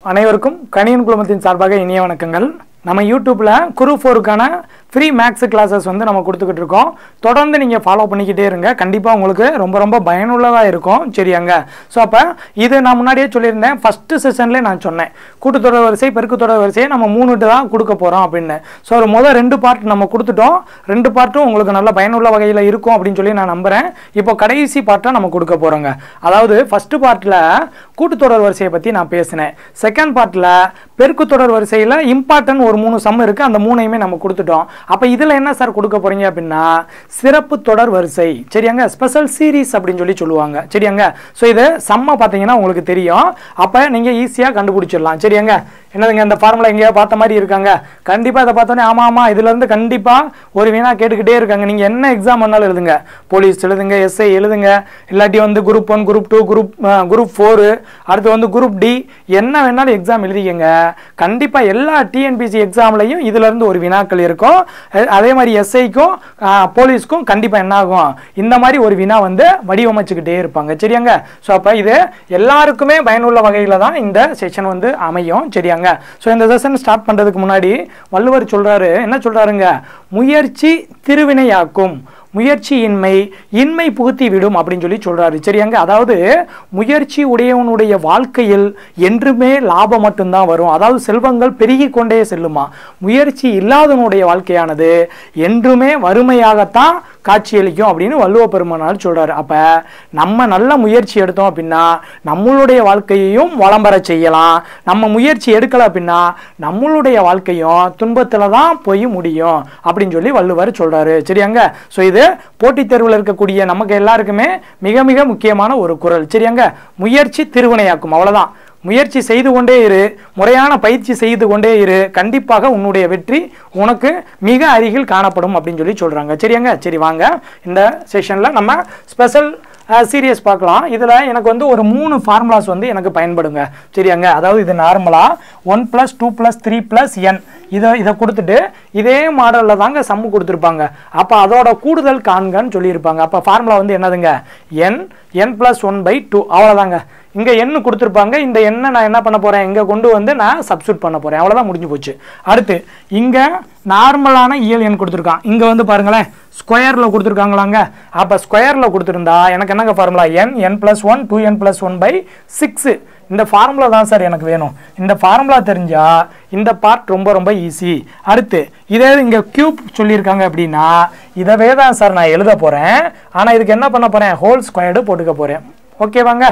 அனைவருக்கும் கணியன் குழுமத்தின் சார்பாக இனிய வணக்கங்கள் நம்ம யூடியூப்பில் குரு ஃபோருக்கான ஃப்ரீ மேக்ஸ் கிளாஸஸ் வந்து நம்ம கொடுத்துக்கிட்டு இருக்கோம் தொடர்ந்து நீங்கள் ஃபாலோ பண்ணிக்கிட்டே இருங்க கண்டிப்பாக உங்களுக்கு ரொம்ப ரொம்ப பயனுள்ளதாக இருக்கும் சரியாங்க ஸோ அப்போ இது நான் முன்னாடியே சொல்லியிருந்தேன் ஃபஸ்ட்டு செஷன்லேயே நான் சொன்னேன் கூட்டுத்தொடர் வரிசை பெருக்குத்தொடர் வரிசையை நம்ம மூணுட்டு தான் கொடுக்க போகிறோம் அப்படின்னு ஸோ ஒரு முதல் ரெண்டு பார்ட் நம்ம கொடுத்துட்டோம் ரெண்டு பார்ட்டும் உங்களுக்கு நல்ல பயனுள்ள வகையில் இருக்கும் அப்படின்னு சொல்லி நான் நம்புகிறேன் இப்போ கடைசி பார்ட்டை நம்ம கொடுக்க போகிறோங்க அதாவது ஃபஸ்ட்டு பார்ட்டில் கூட்டுத்தொடர் வரிசையை பற்றி நான் பேசினேன் செகண்ட் பார்ட்டில் பெருக்குத்தொடர் வரிசையில் இம்பார்ட்டன்ட் ஒரு மூணு சம் இருக்குது அந்த மூணையுமே நம்ம கொடுத்துட்டோம் அப்போ இதில் என்ன சார் கொடுக்க போகிறீங்க அப்படின்னா சிறப்பு தொடர் வரிசை சரியாங்க ஸ்பெஷல் சீரீஸ் அப்படின்னு சொல்லி சொல்லுவாங்க சரியாங்க ஸோ இது சம்மை பார்த்தீங்கன்னா உங்களுக்கு தெரியும் அப்போ நீங்கள் ஈஸியாக கண்டுபிடிச்சிடலாம் சரியாங்க என்னதுங்க இந்த ஃபார்முலா எங்கேயோ பார்த்த மாதிரி இருக்காங்க கண்டிப்பாக இதை பார்த்தோன்னே ஆமாம் ஆமாம் இதுலேருந்து கண்டிப்பாக ஒரு வீணா கேட்டுக்கிட்டே இருக்காங்க நீங்கள் என்ன எக்ஸாம் பண்ணாலும் எழுதுங்க போலீஸ் எழுதுங்க எஸ்ஐ எழுதுங்க இல்லாட்டி வந்து group one group two group group four அடுத்து வந்து குரூப் டி என்ன வேணாலும் எக்ஸாம் எழுதிக்கங்க கண்டிப்பாக எல்லா டிஎன்பிசி எக்ஸாம்லையும் இதுலேருந்து ஒரு வினாக்கள் இருக்கும் அஹ் அதே மாதிரி எஸ்ஐக்கும் போலீஸ்க்கும் கண்டிப்பாக என்ன ஆகும் இந்த மாதிரி ஒரு வினா வந்து வடிவமைச்சுக்கிட்டே இருப்பாங்க சரியாங்க ஸோ அப்போ இது எல்லாருக்குமே பயனுள்ள வகையில் தான் இந்த செஷன் வந்து அமையும் சரியாங்க ஸோ இந்த செஷன் ஸ்டார்ட் பண்ணுறதுக்கு முன்னாடி வள்ளுவர் சொல்கிறாரு என்ன சொல்கிறாருங்க முயற்சி திருவினையாக்கும் முயற்சியின்மை இன்மை புகுத்தி விடும் அப்படின்னு சொல்லி சொல்றாரு சரியாங்க அதாவது முயற்சி உடையவனுடைய வாழ்க்கையில் என்றுமே லாபம் மட்டும்தான் வரும் அதாவது செல்வங்கள் பெருகி கொண்டே செல்லுமா முயற்சி இல்லாதவனுடைய வாழ்க்கையானது என்றுமே வறுமையாகத்தான் காட்சியளிக்கும் அப்படின்னு வள்ளுவ பெருமானார் சொல்றாரு அப்ப நம்ம நல்ல முயற்சி எடுத்தோம் அப்படின்னா நம்மளுடைய வாழ்க்கையையும் வளம் பெற செய்யலாம் நம்ம முயற்சி எடுக்கல அப்படின்னா நம்மளுடைய வாழ்க்கையும் துன்பத்துல தான் போய் முடியும் அப்படின்னு சொல்லி வள்ளுவர் சொல்றாரு சரியாங்க ஸோ இது போட்டித் தேர்வில் இருக்கக்கூடிய நமக்கு எல்லாருக்குமே மிக மிக முக்கியமான ஒரு குரல் சரியாங்க முயற்சி திருவினையாக்கும் அவ்வளவுதான் முயற்சி செய்து கொண்டே இரு முறையான பயிற்சி செய்து கொண்டே இரு கண்டிப்பாக உன்னுடைய வெற்றி உனக்கு மிக அருகில் காணப்படும் அப்படின்னு சொல்லி சொல்றாங்க சரியாங்க சரி வாங்க இந்த செஷன்ல நம்ம ஸ்பெஷல் சீரியஸ் பார்க்கலாம் இதில் எனக்கு வந்து ஒரு மூணு ஃபார்முலாஸ் வந்து எனக்கு பயன்படுங்க சரியாங்க அதாவது இது நார்மலாக one plus two plus three plus n இதை இதை கொடுத்துட்டு இதே மாடலில் தாங்க சம்மு கொடுத்துருப்பாங்க அப்போ அதோட கூடுதல் காண்கன்னு சொல்லியிருப்பாங்க அப்போ ஃபார்முலா வந்து என்னதுங்க n n plus one by two அவ்வளோதாங்க இங்கே எண்ணு கொடுத்துருப்பாங்க இந்த எண்ணை நான் என்ன பண்ண போகிறேன் இங்கே கொண்டு வந்து நான் சப்ஸ்டியூட் பண்ண போகிறேன் அவ்வளோதான் முடிஞ்சு போச்சு அடுத்து இங்கே நார்மலான இயல் எண் கொடுத்துருக்கான் இங்கே வந்து பாருங்களேன் ஸ்கொயரில் கொடுத்துருக்காங்களாங்க அப்போ ஸ்கொயரில் கொடுத்துருந்தா எனக்கு என்னங்க formula n n plus one two n plus one by six இந்த ஃபார்முலா தான் சார் எனக்கு வேணும் இந்த ஃபார்முலா தெரிஞ்சா இந்த பார்ட் ரொம்ப ரொம்ப ஈஸி அடுத்து இதே இங்கே கியூப் சொல்லியிருக்காங்க அப்படின்னா இதவே தான் சார் நான் எழுத போகிறேன் ஆனால் இதுக்கு என்ன பண்ண போகிறேன் ஹோல் ஸ்கொயர்டு போட்டுக்க போகிறேன் ஓகேவாங்க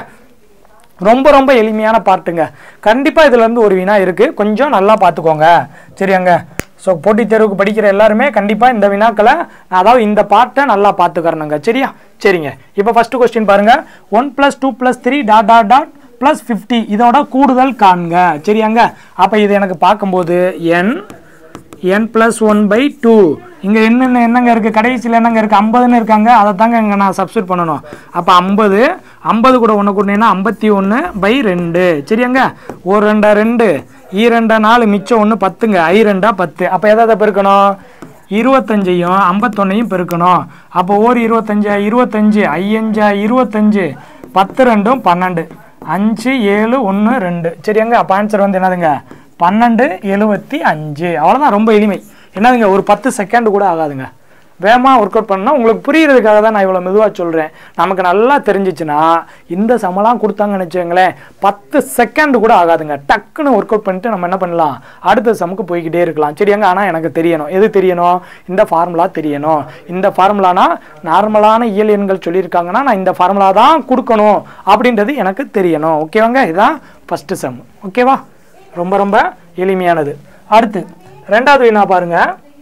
ரொம்ப ரொம்ப எளிமையான பார்ட்டுங்க கண்டிப்பாக இதுலேருந்து ஒரு வினா இருக்குது கொஞ்சம் நல்லா பார்த்துக்கோங்க சரியாங்க ஸோ போட்டித் தேர்வுக்கு படிக்கிற எல்லாருமே கண்டிப்பாக இந்த வினாக்களை அதாவது இந்த பார்ட்டை நல்லா பார்த்துக்கறணுங்க சரியா சரிங்க இப்போ ஃபஸ்ட்டு கொஸ்டின் பாருங்கள் one plus two plus three dot dot dot plus fifty இதோட கூடுதல் காண்க சரியாங்க அப்போ இது எனக்கு பார்க்கும்போது n n plus one by two இங்கே என்னென்ன என்னங்க இருக்குது கடைசியில் என்னங்க இருக்குது ஐம்பதுன்னு இருக்காங்க அதை தாங்க இங்கே நான் சப்ஸ்டியூட் பண்ணணும் அப்போ ஐம்பது ஐம்பது கூட ஒன்று கூட்டினீங்கன்னா ஐம்பத்தி ஒன்று பை ரெண்டு சரியாங்க ஒரு ரெண்டா ரெண்டு ஈ ரெண்டா நாலு மிச்சம் ஒன்று பத்துங்க ஐ ரெண்டா பத்து அப்போ எதை பெருக்கணும் இருபத்தஞ்சையும் ஐம்பத்தொன்னையும் பெருக்கணும் அப்போ ஒரு இருபத்தஞ்சு இருபத்தஞ்சு ஐயஞ்சா இருபத்தஞ்சு பத்து ரெண்டும் பன்னெண்டு அஞ்சு ஏழு ஒன்று ரெண்டு சரியாங்க அப்போ ஆன்சர் வந்து என்னதுங்க பன்னெண்டு எழுபத்தி அஞ்சு அவ்வளோதான் ரொம்ப எளிமை என்னதுங்க ஒரு பத்து செகண்ட் கூட ஆகாதுங்க வேகமாக ஒர்க் அவுட் பண்ணால் உங்களுக்கு புரியுறதுக்காக தான் நான் இவ்வளோ மெதுவாக சொல்கிறேன் நமக்கு நல்லா தெரிஞ்சிச்சுன்னா இந்த சமலாம் கொடுத்தாங்கன்னு வச்சுக்கோங்களேன் பத்து செகண்ட் கூட ஆகாதுங்க டக்குன்னு ஒர்க் அவுட் பண்ணிட்டு நம்ம என்ன பண்ணலாம் அடுத்த சமுக்கு போய்கிட்டே இருக்கலாம் சரியாங்க ஆனால் எனக்கு தெரியணும் எது தெரியணும் இந்த ஃபார்முலா தெரியணும் இந்த ஃபார்முலானா நார்மலான இயல் எண்கள் சொல்லியிருக்காங்கன்னா நான் இந்த ஃபார்முலா தான் கொடுக்கணும் அப்படின்றது எனக்கு தெரியணும் ஓகேவாங்க இதுதான் ஃபஸ்ட்டு சம் ஓகேவா ரொம்ப ரொம்ப எளிமையானது அடுத்து ரெண்டாவது வினா பாருங்க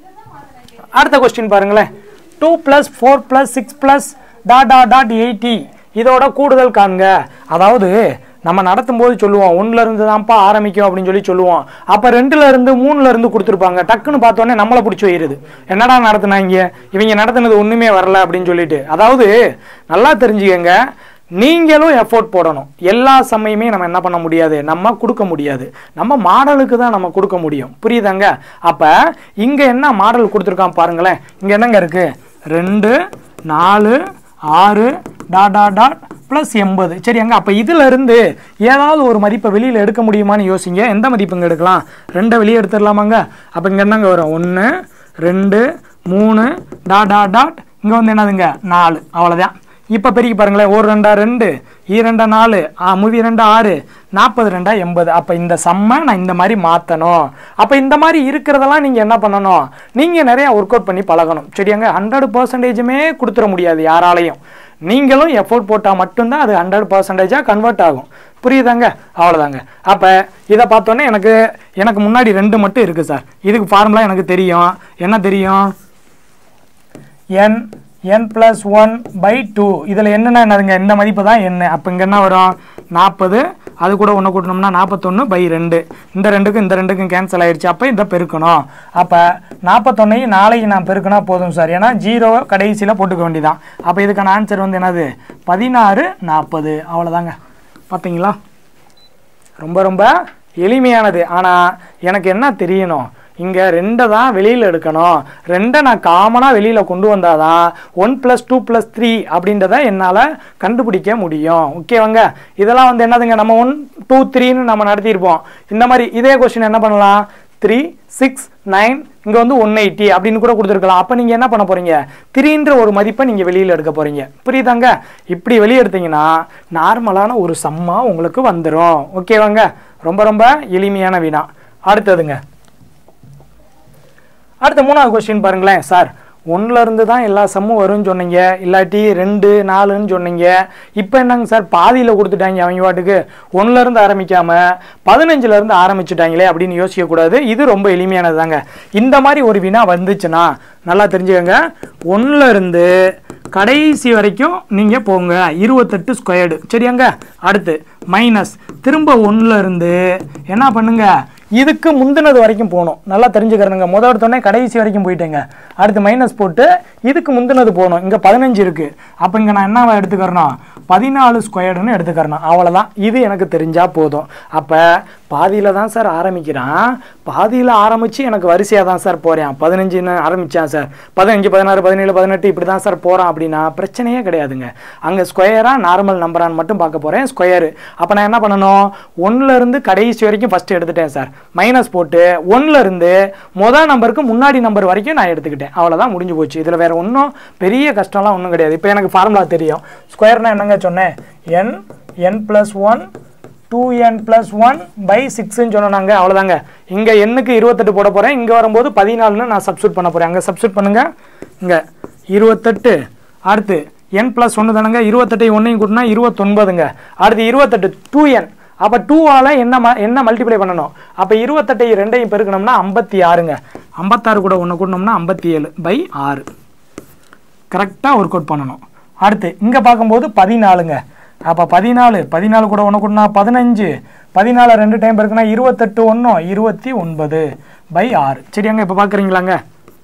அடுத்த கொஸ்டின் பாருங்களேன் two plus four plus six plus dot dot dot eighty இதோட கூடுதல் காண்க அதாவது நம்ம நடத்தும் போது சொல்லுவோம் ஒன்றுல இருந்து தான்ப்பா ஆரம்பிக்கும் அப்படின்னு சொல்லி சொல்லுவோம் அப்போ ரெண்டுல இருந்து மூணுல இருந்து கொடுத்துருப்பாங்க டக்குன்னு பார்த்தோன்னே நம்மளை பிடிச்சி போயிருது என்னடா நடத்துனாங்க இவங்க நடத்துனது ஒன்றுமே வரல அப்படின்னு சொல்லிட்டு அதாவது நல்லா தெரிஞ்சுக்கங்க நீங்களும் எஃபோர்ட் போடணும் எல்லா சமயமே நம்ம என்ன பண்ண முடியாது நம்ம கொடுக்க முடியாது நம்ம மாடலுக்கு தான் நம்ம கொடுக்க முடியும் புரியுதாங்க அப்போ இங்கே என்ன மாடல் கொடுத்துருக்கான் பாருங்களேன் இங்கே என்னங்க இருக்குது ரெண்டு நாலு ஆறு டாட் டாட் டாட் ப்ளஸ் எண்பது சரியாங்க அப்போ இதிலிருந்து ஏதாவது ஒரு மதிப்பை வெளியில் எடுக்க முடியுமான்னு யோசிங்க எந்த மதிப்புங்க எடுக்கலாம் ரெண்டை வெளியே எடுத்துடலாமாங்க அப்போ இங்கே என்னங்க வரும் ஒன்று ரெண்டு மூணு டாட் டாட் டாட் இங்கே வந்து என்னதுங்க நாலு அவ்வளோதான் இப்போ பெருக்கி பாருங்களேன் ஒரு ரெண்டா ரெண்டு ஈரெண்டா நாலு ஆ மூவி ரெண்டா ஆறு நாற்பது ரெண்டா எண்பது அப்போ இந்த சம்மை நான் இந்த மாதிரி மாற்றணும் அப்போ இந்த மாதிரி இருக்கிறதெல்லாம் நீங்கள் என்ன பண்ணணும் நீங்கள் நிறையா ஒர்க் அவுட் பண்ணி பழகணும் சரியாங்க ஹண்ட்ரட் பர்சன்டேஜுமே கொடுத்துட முடியாது யாராலையும் நீங்களும் எஃபோர்ட் போட்டால் மட்டும்தான் அது ஹண்ட்ரட் பர்சன்டேஜாக கன்வெர்ட் ஆகும் புரியுதாங்க அவ்வளோதாங்க அப்போ இதை பார்த்தோன்னே எனக்கு எனக்கு முன்னாடி ரெண்டு மட்டும் இருக்குது சார் இதுக்கு ஃபார்முலா எனக்கு தெரியும் என்ன தெரியும் n n plus one by two இதில் என்னென்ன என்னதுங்க இந்த மதிப்பு தான் என்ன அப்போ இங்கே என்ன வரும் நாற்பது அது கூட ஒன்று கூட்டணும்னா நாற்பத்தொன்று பை ரெண்டு இந்த ரெண்டுக்கும் இந்த ரெண்டுக்கும் கேன்சல் ஆயிடுச்சு அப்போ இதை பெருக்கணும் அப்போ நாற்பத்தொன்னையும் நாளைக்கு நான் பெருக்கினா போதும் சார் ஏன்னா ஜீரோ கடைசியில் போட்டுக்க வேண்டியதான் அப்போ இதுக்கான ஆன்சர் வந்து என்னது பதினாறு நாற்பது அவ்வளோதாங்க பார்த்தீங்களா ரொம்ப ரொம்ப எளிமையானது ஆனால் எனக்கு என்ன தெரியணும் இங்கே ரெண்டை தான் வெளியில் எடுக்கணும் ரெண்டை நான் காமனாக வெளியில் கொண்டு வந்தால் தான் one plus two plus three அப்படின்றத என்னால் கண்டுபிடிக்க முடியும் ஓகேவாங்க இதெல்லாம் வந்து என்னதுங்க நம்ம ஒன் டூ த்ரீன்னு நம்ம நடத்தியிருப்போம் இந்த மாதிரி இதே கொஸ்டின் என்ன பண்ணலாம் த்ரீ சிக்ஸ் நைன் இங்கே வந்து ஒன் எயிட்டி அப்படின்னு கூட கொடுத்துருக்கலாம் அப்போ நீங்கள் என்ன பண்ண போகிறீங்க த்ரீன்ற ஒரு மதிப்பை நீங்கள் வெளியில் எடுக்க போகிறீங்க புரியுதாங்க இப்படி வெளியே எடுத்தீங்கன்னா நார்மலான ஒரு சம்மா உங்களுக்கு வந்துடும் ஓகேவாங்க ரொம்ப ரொம்ப எளிமையான வினா அடுத்ததுங்க அடுத்த மூணாவது கொஸ்டின் பாருங்களேன் சார் ஒன்றுல இருந்து தான் எல்லா சம்மும் வரும்னு சொன்னீங்க இல்லாட்டி ரெண்டு நாலுன்னு சொன்னீங்க இப்போ என்னங்க சார் பாதியில் கொடுத்துட்டாங்க அவங்க பாட்டுக்கு ஒன்றுல இருந்து ஆரம்பிக்காம பதினஞ்சுல இருந்து ஆரம்பிச்சுட்டாங்களே அப்படின்னு யோசிக்கக்கூடாது இது ரொம்ப எளிமையானது தாங்க இந்த மாதிரி ஒரு வினா வந்துச்சுன்னா நல்லா தெரிஞ்சுக்கோங்க ஒன்றுல இருந்து கடைசி வரைக்கும் நீங்கள் போங்க இருபத்தெட்டு ஸ்கொயர்டு சரியாங்க அடுத்து மைனஸ் திரும்ப ஒன்றுல இருந்து என்ன பண்ணுங்க இதுக்கு முந்தினது வரைக்கும் போகணும் நல்லா தெரிஞ்சுக்கிறனுங்க முதல் எடுத்தோடனே கடைசி வரைக்கும் போயிட்டேங்க அடுத்து மைனஸ் போட்டு இதுக்கு முந்தினது போகணும் இங்கே பதினஞ்சு இருக்குது அப்போ இங்கே நான் என்னவா எடுத்துக்கிறணும் பதினாலு ஸ்கொயர்டுன்னு எடுத்துக்கிறணும் அவ்வளோதான் இது எனக்கு தெரிஞ்சால் போதும் அப்போ பாதியில் தான் சார் ஆரம்பிக்கிறான் பாதியில் ஆரம்பித்து எனக்கு வரிசையாக தான் சார் போகிறேன் பதினஞ்சுன்னு ஆரம்பித்தான் சார் பதினஞ்சு பதினாறு பதினேழு பதினெட்டு இப்படி தான் சார் போகிறான் அப்படின்னா பிரச்சனையே கிடையாதுங்க அங்கே ஸ்கொயராக நார்மல் நம்பரான்னு மட்டும் பார்க்க போகிறேன் ஸ்கொயரு அப்போ நான் என்ன பண்ணணும் ஒன்றுல இருந்து கடைசி வரைக்கும் ஃபஸ்ட்டு எடுத்துட்டேன் சார் மைனஸ் போட்டு ஒன்றுல இருந்து மொதல் நம்பருக்கு முன்னாடி நம்பர் வரைக்கும் நான் எடுத்துக்கிட்டேன் அவ்வளோதான் முடிஞ்சு போச்சு இதில் வேறு ஒன்றும் பெரிய கஷ்டம்லாம் ஒன்றும் கிடையாது இப்போ எனக்கு ஃபார்முலா தெரியும் ஸ்கொயர்னா என்னங்க சொன்னேன் n n plus one two n plus one by சிக்ஸ்ன்னு சொன்னாங்க அவ்வளோதாங்க இங்கே எண்ணுக்கு இருபத்தெட்டு போட போகிறேன் இங்கே வரும்போது பதினாலுன்னு நான் சப்ஸ்டியூட் பண்ண போகிறேன் அங்கே சப்ஸ்டியூட் பண்ணுங்கள் இங்கே இருபத்தெட்டு அடுத்து என் ப்ளஸ் ஒன்று தானங்க இருபத்தெட்டு ஒன்றையும் கூட்டினா இருபத்தொன்பதுங்க அடுத்து இருபத்தெட்டு டூ என் அப்போ டூவால் என்ன ம என்ன மல்டிப்ளை பண்ணணும் அப்போ இருபத்தெட்டை ரெண்டையும் பெருக்கணும்னா ஐம்பத்தி ஆறுங்க ஐம்பத்தாறு கூட ஒன்று கூட்டினோம்னா ஐம்பத்தி ஏழு பை ஆறு கரெக்டாக ஒர்க் அவுட் பண்ணணும் அடுத்து இங்கே பார்க்கும்போது பதினாலுங்க அப்போ பதினாலு பதினாலு கூட ஒன்று கூட்டினா பதினஞ்சு பதினாலு ரெண்டு டைம் இருக்குன்னா இருபத்தெட்டு ஒன்றும் இருபத்தி ஒன்பது பை ஆறு சரியாங்க இப்போ பார்க்குறீங்களாங்க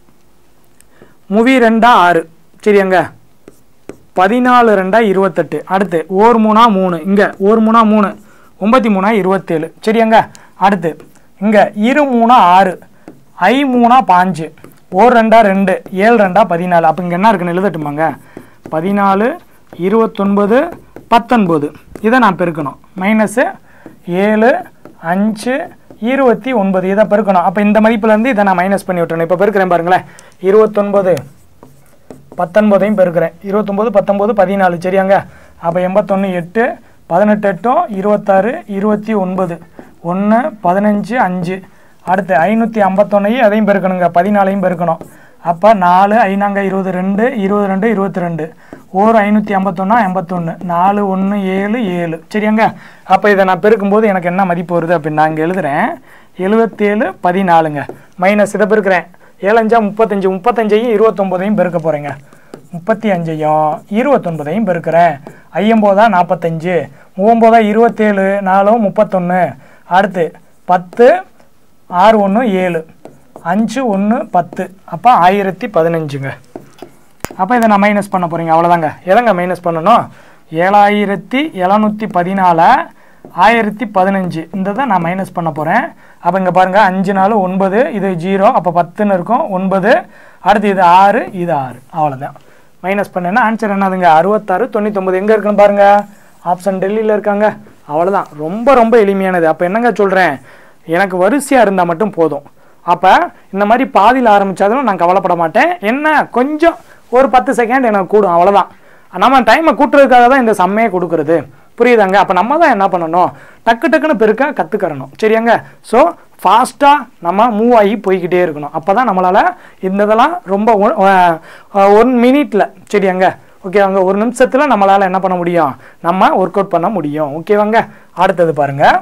மூவி ரெண்டா ஆறு சரியாங்க பதினாலு ரெண்டா இருபத்தெட்டு அடுத்து ஓர் மூணா மூணு இங்கே ஓர் மூணா மூணு ஒம்பத்தி மூணா இருபத்தேழு சரியாங்க அடுத்து இங்கே இரு மூணா ஆறு ஐ மூணா பாஞ்சு ஓர் ரெண்டா ரெண்டு ஏழு ரெண்டா பதினாலு அப்போ இங்கே என்ன இருக்குன்னு எழுதட்டுமாங்க பதினாலு இருபத்தொன்பது பத்தொன்பது இதை நான் பெருக்கணும் மைனஸு ஏழு அஞ்சு இருபத்தி ஒன்பது இதை பெருக்கணும் அப்போ இந்த மதிப்புலேருந்து இதை நான் மைனஸ் பண்ணி விட்டுறணும் இப்போ பெருக்கிறேன் பாருங்களேன் இருபத்தொன்பது பத்தொன்பதையும் பெருக்கிறேன் இருபத்தொம்போது பத்தொம்போது பதினாலு சரியாங்க அப்போ எண்பத்தொன்று எட்டு பதினெட்டு எட்டும் இருபத்தாறு இருபத்தி ஒன்பது ஒன்று பதினஞ்சு அஞ்சு அடுத்து ஐநூற்றி ஐம்பத்தொன்னையும் அதையும் பெருக்கணுங்க பதினாலையும் பெருக்கணும் அப்போ நாலு ஐநாங்க இருபது ரெண்டு இருபது ரெண்டு இருபத்தி ரெண்டு ஓர் ஐநூற்றி ஐம்பத்தொன்னா எண்பத்தொன்று நாலு ஒன்று ஏழு ஏழு சரியாங்க அப்போ இதை நான் பெருக்கும்போது எனக்கு என்ன மதிப்பு வருது அப்படின்னு நான் இங்கே எழுதுகிறேன் எழுபத்தேழு பதினாலுங்க மைனஸ் இதை பெருக்கிறேன் ஏழஞ்சா முப்பத்தஞ்சு முப்பத்தஞ்சையும் இருபத்தொம்போதையும் பெருக்க போகிறேங்க முப்பத்தி அஞ்சையும் இருபத்தொன்பதையும் பெருக்கிறேன் ஐயம்போதா நாற்பத்தஞ்சு மூவம்போதா இருபத்தேழு நாலும் முப்பத்தொன்று அடுத்து பத்து ஆறு ஒன்று ஏழு அஞ்சு ஒன்று பத்து அப்போ ஆயிரத்தி பதினஞ்சுங்க அப்போ இதை நான் மைனஸ் பண்ண போகிறீங்க அவ்வளோதாங்க எதங்க மைனஸ் பண்ணணும் ஏழாயிரத்தி எழுநூற்றி பதினாலை ஆயிரத்தி பதினஞ்சு இந்த தான் நான் மைனஸ் பண்ண போகிறேன் அப்போ இங்கே பாருங்கள் அஞ்சு நாலு ஒன்பது இது ஜீரோ அப்போ பத்துன்னு இருக்கும் ஒன்பது அடுத்து இது ஆறு இது ஆறு அவ்வளோதான் மைனஸ் பண்ணேன்னா ஆன்சர் என்னதுங்க அறுபத்தாறு தொண்ணூத்தொம்பது எங்கே இருக்குன்னு பாருங்கள் ஆப்ஷன் டெல்லியில் இருக்காங்க அவ்வளோதான் ரொம்ப ரொம்ப எளிமையானது அப்போ என்னங்க சொல்கிறேன் எனக்கு வரிசையாக இருந்தால் மட்டும் போதும் அப்போ இந்த மாதிரி பாதியில் ஆரம்பித்தாலும் நான் கவலைப்பட மாட்டேன் என்ன கொஞ்சம் ஒரு பத்து செகண்ட் எனக்கு கூடும் அவ்வளோதான் நம்ம டைமை கூட்டுறதுக்காக தான் இந்த செம்மையை கொடுக்குறது புரியுதாங்க அப்போ நம்ம தான் என்ன பண்ணணும் டக்கு டக்குன்னு பெருக்க கற்றுக்கறணும் சரியாங்க ஸோ ஃபாஸ்ட்டாக நம்ம மூவ் ஆகி போய்கிட்டே இருக்கணும் அப்போ தான் நம்மளால் இந்த இதெல்லாம் ரொம்ப ஒன் மினிட்ல சரியாங்க ஓகேவாங்க ஒரு நிமிஷத்தில் நம்மளால் என்ன பண்ண முடியும் நம்ம ஒர்க் அவுட் பண்ண முடியும் ஓகேவாங்க அடுத்தது பாருங்கள்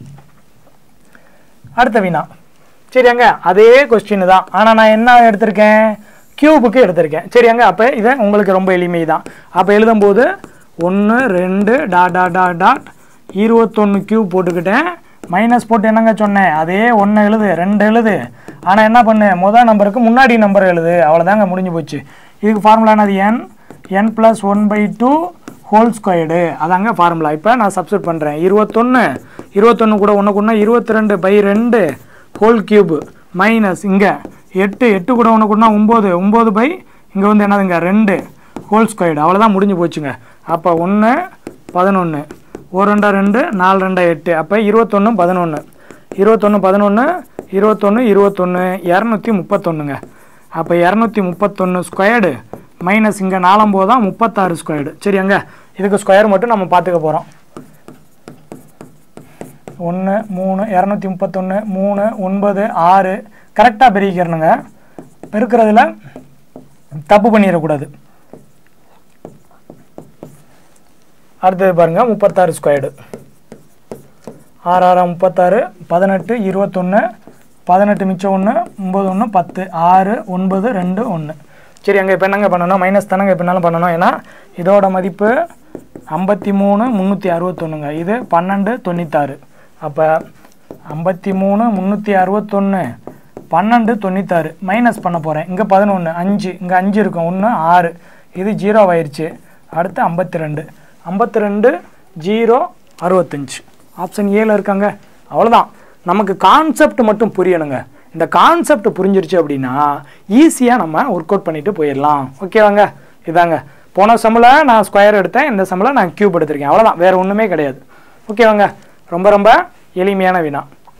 அடுத்த வினா சரியாங்க அதே கொஸ்டின் தான் ஆனால் நான் என்ன எடுத்திருக்கேன் கியூபுக்கு எடுத்திருக்கேன் சரியாங்க அப்போ இதை உங்களுக்கு ரொம்ப எளிமை தான் அப்போ எழுதும்போது ஒன்று ரெண்டு டாட் டாட் டாட் டாட் இருபத்தொன்று கியூப் போட்டுக்கிட்டேன் மைனஸ் போட்டு என்னங்க சொன்னேன் அதே ஒன்று எழுது ரெண்டு எழுது ஆனால் என்ன பண்ணு முதல் நம்பருக்கு முன்னாடி நம்பர் எழுது அவ்வளோதாங்க முடிஞ்சு போச்சு இதுக்கு ஃபார்முலா என்னது n n plus one by two whole squared அதாங்க ஃபார்முலா இப்போ நான் சப்ஸ்டியூட் பண்ணுறேன் இருபத்தொன்று இருபத்தொன்று கூட ஒன்று கூட இருபத்தி ரெண்டு பை ரெண்டு ஹோல் கியூப் மைனஸ் இங்கே எட்டு எட்டு கூட ஒன்று கூட ஒம்பது ஒம்பது பை இங்கே வந்து என்னதுங்க ரெண்டு ஹோல் ஸ்கொயர்டு அவ்வளோதான் முடிஞ்சு போச்சுங்க அப்போ ஒன்று பதினொன்று ஒரு ரெண்டா ரெண்டு நாலு ரெண்டா எட்டு அப்போ இருபத்தொன்று பதினொன்று இருபத்தொன்று பதினொன்று இருபத்தொன்று இருபத்தொன்று இரநூத்தி முப்பத்தொன்னுங்க அப்போ இரநூத்தி முப்பத்தொன்று ஸ்கொயர்டு மைனஸ் இங்கே நாலம்போது தான் முப்பத்தாறு ஸ்கொயர்டு சரியாங்க இதுக்கு ஸ்கொயர் மட்டும் நம்ம பார்த்துக்க போகிறோம் ஒன்று மூணு இரநூத்தி முப்பத்தொன்று மூணு ஒன்பது ஆறு கரெக்டாக பெருக்கிக்கிறணுங்க பெருக்கிறதுல தப்பு பண்ணிடக்கூடாது அடுத்தது பாருங்கள் முப்பத்தாறு ஸ்கொயர்டு ஆறு ஆறு முப்பத்தாறு பதினெட்டு இருபத்தொன்று பதினெட்டு மிச்சம் ஒன்று ஒம்பது ஒன்று பத்து ஆறு ஒன்பது ரெண்டு ஒன்று சரி அங்கே இப்போ என்னங்க பண்ணணும் மைனஸ் தானங்க இப்போ என்னாலும் பண்ணணும் ஏன்னா இதோட மதிப்பு ஐம்பத்தி மூணு முந்நூற்றி அறுபத்தொன்னுங்க இது பன்னெண்டு தொண்ணூத்தாறு அப்போ ஐம்பத்தி மூணு முந்நூற்றி அறுபத்தொன்று பன்னெண்டு தொண்ணூத்தாறு மைனஸ் பண்ண போகிறேன் இங்கே பதினொன்று அஞ்சு இங்கே அஞ்சு இருக்கும் ஒன்று ஆறு இது ஜீரோ ஆயிடுச்சு அடுத்து ஐம்பத்தி ரெண்டு ஐம்பத்தி ரெண்டு ஜீரோ அறுபத்தஞ்சு ஆப்ஷன் ஏல இருக்காங்க அவ்வளோதான் நமக்கு கான்செப்ட் மட்டும் புரியணுங்க இந்த கான்செப்ட் புரிஞ்சிருச்சு அப்படின்னா ஈஸியாக நம்ம ஒர்க் அவுட் பண்ணிட்டு போயிடலாம் ஓகேவாங்க இதாங்க போன சம்மில் நான் ஸ்கொயர் எடுத்தேன் இந்த சம்மில் நான் கியூப் எடுத்திருக்கேன் அவ்வளோதான் வேறு ஒன்றுமே கிடையாது ஓகேவாங்க ரொம்ப ரொம்ப எளிமையான வினா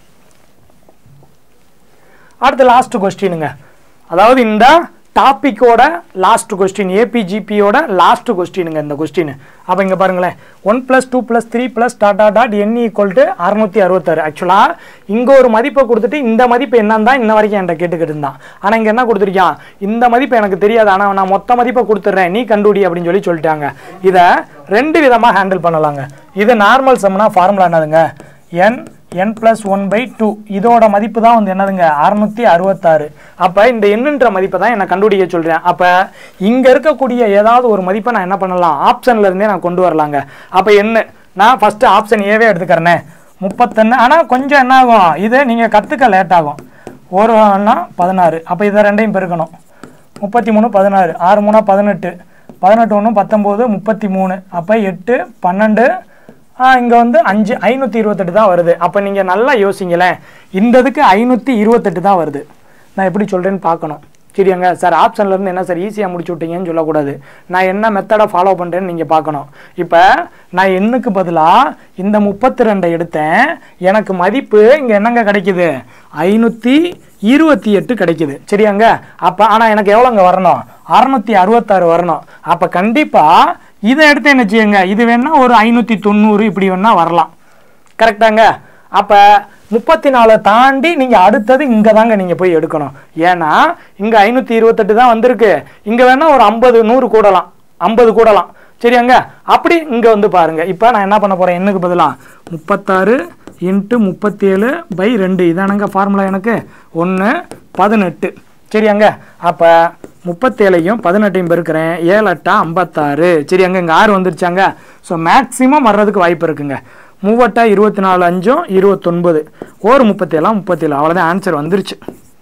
அடுத்து லாஸ்ட் கொஸ்டினுங்க அதாவது இந்த டாப்பிக்கோட லாஸ்ட் கொஸ்டின் ஏபிஜிபியோட லாஸ்ட் கொஸ்டினுங்க இந்த கொஸ்டின் அப்போ இங்கே பாருங்களேன் one plus two plus three plus dot dot n equal to அறுநூத்தி அறுபத்தாறு ஆக்சுவலாக இங்கே ஒரு மதிப்பை கொடுத்துட்டு இந்த மதிப்பு என்னன்னு தான் இன்ன வரைக்கும் என்கிட்ட கேட்டுக்கிட்டு இருந்தான் ஆனால் இங்கே என்ன கொடுத்துருக்கான் இந்த மதிப்பு எனக்கு தெரியாது ஆனால் நான் மொத்த மதிப்பை கொடுத்துட்றேன் நீ கண்டுபிடி அப்படின்னு சொல்லி சொல்லிட்டாங்க இதை ரெண்டு விதமாக ஹேண்டில் பண்ணலாங்க இது நார்மல் சம்னா ஃபார்முலா என்னதுங்க n n plus one by two இதோட மதிப்பு தான் வந்து என்னதுங்க அறுநூத்தி அறுபத்தாறு அப்போ இந்த எண்ணுன்ற மதிப்பை தான் என்ன கண்டுபிடிக்க சொல்கிறேன் அப்போ இங்கே இருக்கக்கூடிய ஏதாவது ஒரு மதிப்பை நான் என்ன பண்ணலாம் ஆப்ஷன்ல இருந்தே நான் கொண்டு வரலாங்க அப்போ என்ன நான் ஃபஸ்ட்டு ஆப்ஷன் ஏவே எடுத்துக்கிறேனே முப்பத்தொன்று ஆனால் கொஞ்சம் என்ன ஆகும் இது நீங்கள் கற்றுக்க லேட் ஆகும் ஒரு ஒன்றா பதினாறு அப்போ இதை ரெண்டையும் பெருக்கணும் முப்பத்தி மூணு பதினாறு ஆறு மூணா பதினெட்டு பதினெட்டு ஒன்று பத்தொம்போது முப்பத்தி மூணு அப்போ எட்டு பன்னெண்டு இங்கே வந்து அஞ்சு ஐநூற்றி இருபத்தெட்டு தான் வருது அப்போ நீங்கள் நல்லா யோசிங்களேன் இந்த இதுக்கு ஐநூற்றி இருபத்தெட்டு தான் வருது நான் எப்படி சொல்கிறேன்னு பார்க்கணும் சரியாங்க சார் ஆப்ஷன்லேருந்து என்ன சார் ஈஸியாக முடிச்சு விட்டீங்கன்னு சொல்லக்கூடாது நான் என்ன மெத்தடை ஃபாலோ பண்ணுறேன்னு நீங்கள் பார்க்கணும் இப்போ நான் எண்ணுக்கு பதிலாக இந்த முப்பத்தி ரெண்டை எடுத்தேன் எனக்கு மதிப்பு இங்கே என்னங்க கிடைக்குது ஐநூற்றி இருபத்தி எட்டு கிடைக்குது சரியாங்க அப்போ ஆனால் எனக்கு எவ்வளோங்க வரணும் அறநூற்றி அறுபத்தாறு வரணும் அப்போ கண்டிப்பாக இதை எடுத்து என்ன செய்யுங்க இது வேணா ஒரு ஐநூற்றி தொண்ணூறு இப்படி வேணா வரலாம் கரெக்டாங்க அப்போ முப்பத்தி நாலை தாண்டி நீங்கள் அடுத்தது இங்கே தாங்க நீங்கள் போய் எடுக்கணும் ஏன்னா இங்கே ஐநூற்றி இருபத்தெட்டு தான் வந்திருக்கு இங்கே வேணால் ஒரு ஐம்பது நூறு கூடலாம் ஐம்பது கூடலாம் சரியாங்க அப்படி இங்கே வந்து பாருங்கள் இப்போ நான் என்ன பண்ண போகிறேன் என்னக்கு பதிலாக முப்பத்தாறு இன்ட்டு முப்பத்தி ஏழு பை ரெண்டு இதானங்க ஃபார்முலா எனக்கு ஒன்று பதினெட்டு சரியாங்க அப்போ முப்பத்தேழையும் பதினெட்டையும் பெருக்கிறேன் ஏழு எட்டா ஐம்பத்தாறு சரியாங்க இங்கே ஆறு வந்துருச்சாங்க ஸோ மேக்ஸிமம் வர்றதுக்கு வாய்ப்பு இருக்குங்க மூவட்டா இருபத்தி நாலு அஞ்சும் இருபத்தொன்பது ஒரு முப்பத்தேழாம் முப்பத்தேழு அவ்வளோதான் ஆன்சர் வந்துருச்சு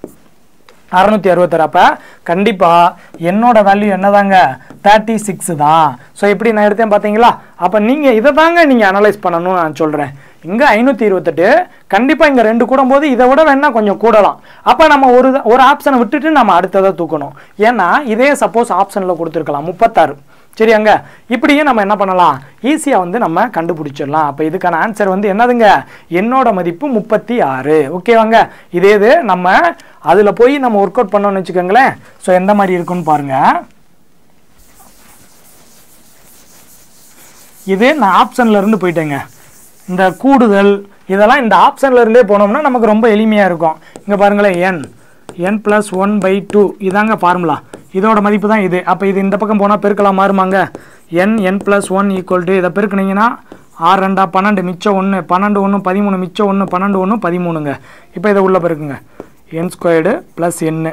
அறநூற்றி அறுபத்தாறு அப்போ கண்டிப்பாக என்னோட வேல்யூ என்னதாங்க தேர்ட்டி சிக்ஸ் தான் ஸோ எப்படி நான் எடுத்தேன் பார்த்தீங்களா அப்போ நீங்கள் இதை தாங்க நீங்கள் அனலைஸ் பண்ணணும்னு நான் சொல்கிறேன் இங்கே ஐநூற்றி இருபத்தெட்டு கண்டிப்பாக இங்கே ரெண்டு கூடும்போது இதை விட வேணா கொஞ்சம் கூடலாம் அப்போ நம்ம ஒரு ஒரு ஆப்ஷனை விட்டுட்டு நம்ம அடுத்ததை தூக்கணும் ஏன்னா இதே சப்போஸ் ஆப்ஷனில் கொடுத்துருக்கலாம் முப்பத்தாறு சரியாங்க இப்படியே நம்ம என்ன பண்ணலாம் ஈஸியாக வந்து நம்ம கண்டுபிடிச்சிடலாம் அப்போ இதுக்கான ஆன்சர் வந்து என்னதுங்க என்னோட மதிப்பு முப்பத்தி ஆறு ஓகேவாங்க இதே இது நம்ம அதில் போய் நம்ம ஒர்க் அவுட் பண்ணோம்னு வச்சுக்கோங்களேன் ஸோ எந்த மாதிரி இருக்குன்னு பாருங்கள் இது நான் ஆப்ஷன்ல இருந்து போயிட்டேங்க இந்த கூடுதல் இதெல்லாம் இந்த ஆப்ஷன்ல இருந்தே போனோம்னா நமக்கு ரொம்ப எளிமையாக இருக்கும் இங்கே பாருங்களேன் n n plus one by two இதாங்க ஃபார்முலா இதோட மதிப்பு தான் இது அப்போ இது இந்த பக்கம் போனால் பெருக்கலாம் மாறுமாங்க n n plus one equal to இதை பெருக்குனீங்கன்னா ஆறு ரெண்டா பன்னெண்டு மிச்சம் ஒன்று பன்னெண்டு ஒன்று பதிமூணு மிச்சம் ஒன்று பன்னெண்டு ஒன்று பதிமூணுங்க இப்போ இதை உள்ள பெருக்குங்க என் ஸ்கொயர்டு ப்ளஸ் என்னு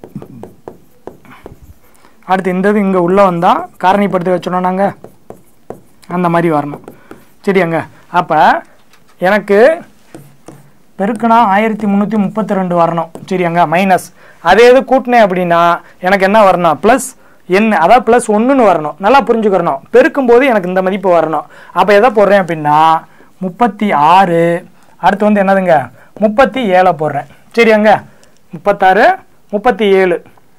அடுத்து இந்த இது இங்கே உள்ளே வந்தால் காரணிப்படுத்தி வச்சோன்னா நாங்கள் அந்த மாதிரி வரணும் சரியாங்க அப்போ எனக்கு பெருக்குனா ஆயிரத்தி முந்நூற்றி முப்பத்தி ரெண்டு வரணும் சரியாங்க மைனஸ் அதே இது கூட்டினேன் அப்படின்னா எனக்கு என்ன வரணும் ப்ளஸ் என்ன அதாவது ப்ளஸ் ஒன்றுன்னு வரணும் நல்லா புரிஞ்சுக்கிறணும் பெருக்கும் போது எனக்கு இந்த மதிப்பு வரணும் அப்போ எதை போடுறேன் அப்படின்னா முப்பத்தி ஆறு அடுத்து வந்து என்னதுங்க முப்பத்தி ஏழை போடுறேன் சரியாங்க முப்பத்தாறு முப்பத்தி ஏழு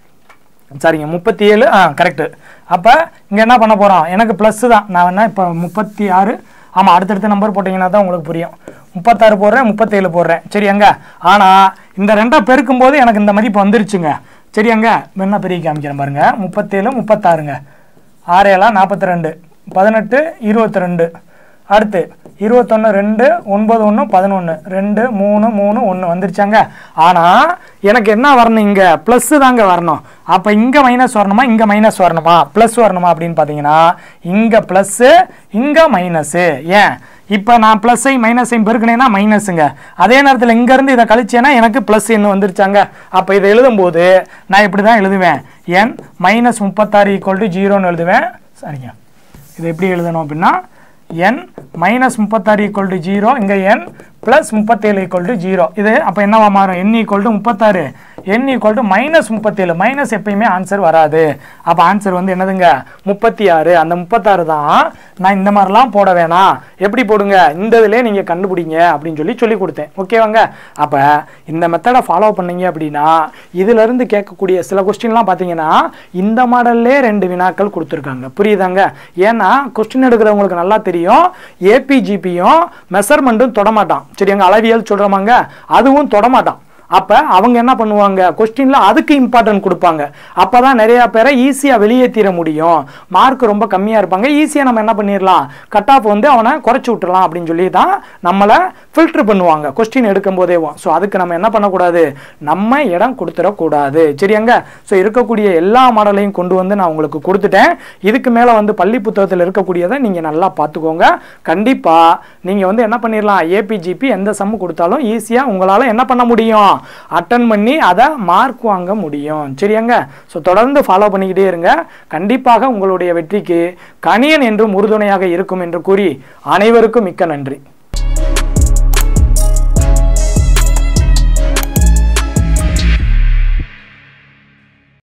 சரிங்க முப்பத்தி ஏழு ஆ கரெக்டு அப்போ இங்கே என்ன பண்ண போகிறோம் எனக்கு ப்ளஸ்ஸு தான் நான் என்ன இப்போ முப்பத்தி ஆறு ஆமாம் அடுத்தடுத்த நம்பர் போட்டிங்கன்னா தான் உங்களுக்கு புரியும் முப்பத்தாறு போடுறேன் முப்பத்தேழு போடுறேன் சரியாங்க ஆனால் இந்த ரெண்டை பெருக்கும் போது எனக்கு இந்த மதிப்பு வந்துருச்சுங்க சரியாங்க என்ன பெரிய காமிக்கிறேன் பாருங்க முப்பத்தேழு முப்பத்தாறுங்க ஆறு ஏழா நாற்பத்தி ரெண்டு பதினெட்டு இருபத்தி ரெண்டு அடுத்து இருபத்தொன்று ரெண்டு ஒன்பது ஒன்று பதினொன்று ரெண்டு மூணு மூணு ஒன்று வந்துருச்சாங்க ஆனால் எனக்கு என்ன வரணும் இங்கே ப்ளஸ்ஸு தாங்க வரணும் அப்போ இங்கே மைனஸ் வரணுமா இங்கே மைனஸ் வரணுமா ப்ளஸ் வரணுமா அப்படின்னு பார்த்தீங்கன்னா இங்கே ப்ளஸ்ஸு இங்கே மைனஸு ஏன் இப்போ நான் ப்ளஸ்ஸை மைனஸையும் பெருக்கினேன்னா மைனஸுங்க அதே நேரத்தில் இங்கேருந்து இதை கழிச்சேன்னா எனக்கு ப்ளஸ் என்ன வந்துருச்சாங்க அப்போ இதை எழுதும்போது நான் இப்படி தான் எழுதுவேன் என் மைனஸ் முப்பத்தாறு ஈக்குவல் டு ஜீரோன்னு எழுதுவேன் சரிங்க இதை எப்படி எழுதணும் அப்படின்னா என் மைனஸ் முப்பத்தாறு ஈக்குவல் டு ஜீரோ இங்கே என் ப்ளஸ் முப்பத்தேழு ஈக்குவல் டு ஜீரோ இது அப்போ என்னவா மாறும் என் ஈக்குவல் டு முப்பத்தாறு என் ஈக்குவல் டு மைனஸ் முப்பத்தேழு மைனஸ் எப்பயுமே ஆன்சர் வராது அப்போ ஆன்சர் வந்து என்னதுங்க முப்பத்தி ஆறு அந்த முப்பத்தாறு தான் நான் இந்த மாதிரிலாம் போட வேணாம் எப்படி போடுங்க இந்த இதிலே நீங்கள் கண்டுபிடிங்க அப்படின்னு சொல்லி சொல்லி கொடுத்தேன் ஓகேவாங்க அப்போ இந்த மெத்தடை ஃபாலோ பண்ணீங்க அப்படின்னா இதிலிருந்து கேட்கக்கூடிய சில கொஸ்டின்லாம் பார்த்தீங்கன்னா இந்த மாடல்லே ரெண்டு வினாக்கள் கொடுத்துருக்காங்க புரியுதாங்க ஏன்னா கொஸ்டின் எடுக்கிறவங்களுக்கு நல்லா தெரியும் ஏபிஜிபியும் மெஷர்மெண்ட்டும் தொடமாட்டான் சரியாங்க அளவியல் சொல்கிறோமாங்க அதுவும் தொடமாட்டான் அப்போ அவங்க என்ன பண்ணுவாங்க கொஸ்டினில் அதுக்கு இம்பார்ட்டன்ட் கொடுப்பாங்க அப்போ தான் நிறையா பேரை ஈஸியாக வெளியேற்றிட முடியும் மார்க் ரொம்ப கம்மியாக இருப்பாங்க ஈஸியாக நம்ம என்ன பண்ணிடலாம் கட் ஆஃப் வந்து அவனை குறைச்சி விட்டுறலாம் அப்படின்னு சொல்லி தான் நம்மளை ஃபில்ட்ரு பண்ணுவாங்க கொஸ்டின் எடுக்கும் போதேவும் ஸோ அதுக்கு நம்ம என்ன பண்ணக்கூடாது நம்ம இடம் கொடுத்துடக்கூடாது சரியாங்க ஸோ இருக்கக்கூடிய எல்லா மாடலையும் கொண்டு வந்து நான் உங்களுக்கு கொடுத்துட்டேன் இதுக்கு மேலே வந்து பள்ளி புத்தகத்தில் இருக்கக்கூடியதை நீங்கள் நல்லா பார்த்துக்கோங்க கண்டிப்பாக நீங்கள் வந்து என்ன பண்ணிடலாம் ஏபிஜிபி எந்த சம்மு கொடுத்தாலும் ஈஸியாக உங்களால் என்ன பண்ண முடியும் அட்டன் பண்ணி அதை மார்க் வாங்க முடியும் சரியாங்க ஸோ தொடர்ந்து ஃபாலோ பண்ணிக்கிட்டே இருங்க கண்டிப்பாக உங்களுடைய வெற்றிக்கு கணியன் என்றும் உறுதுணையாக இருக்கும் என்று கூறி அனைவருக்கும் மிக்க நன்றி